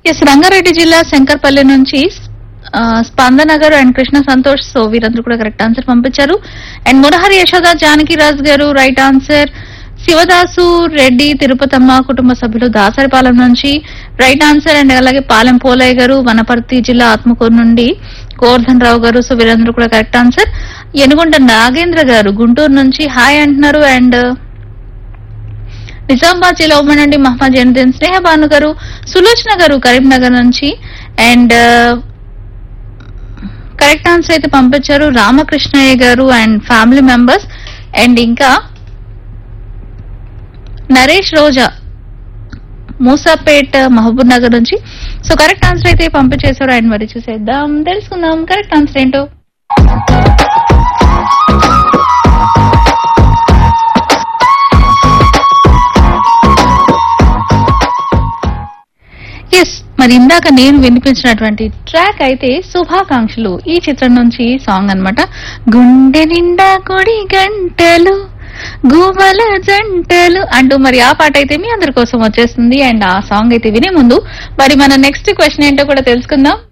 yes Rangareddy జిల్లా శంకర్పల్లి నుంచి ఆ, స్పందన గారు అండ్ కృష్ణ సంతోష్ సో వీరందరూ కూడా కరెక్ట్ ఆన్సర్ పంపించారు అండ్ మురహరి యశోద జానకి రాజ్ గారు రైట్ ఆన్సర్ శివదాసు రెడ్డి తిరుపతమ్మ కుటుంబ సభ్యులు దాసరిపాలెం నుంచి రైట్ ఆన్సర్ అండ్ అలాగే పాలెం పోలయ్య గారు వనపర్తి జిల్లా ఆత్మకూరు నుండి గోవర్ధన్ రావు గారు సో వీరందరూ కూడా కరెక్ట్ ఆన్సర్ ఎనుగొండ నాగేంద్ర గారు గుంటూరు నుంచి హాయ్ అంటున్నారు అండ్ నిజామాబాద్ జిల్లా ఉమ్మడి నుండి మహమ్మద్ జనుద్దీన్ స్నేహ భాను గారు సులోచన గారు కరీంనగర్ నుంచి అండ్ కరెక్ట్ ఆన్సర్ అయితే పంపించారు రామకృష్ణయ్య గారు అండ్ ఫ్యామిలీ మెంబర్స్ అండ్ ఇంకా నరేష్ రోజా మూసాపేట్ మహబూబ్ నగర్ నుంచి సో కరెక్ట్ ఆన్సర్ అయితే పంపించేశారు అండ్ మరి చూసేద్దాం తెలుసుకుందాం కరెక్ట్ ఆన్సర్ ఏంటో ఎస్ మరి ఇందాక నేను వినిపించినటువంటి ట్రాక్ అయితే శుభాకాంక్షలు ఈ చిత్రం నుంచి సాంగ్ అన్నమాట గుండె నిండా కొడి గంటలు గువ్వల జంటలు అంటూ మరి ఆ పాట అయితే మీ అందరి కోసం వచ్చేస్తుంది అండ్ ఆ సాంగ్ అయితే వినే ముందు మరి మన నెక్స్ట్ క్వశ్చన్ ఏంటో కూడా తెలుసుకుందాం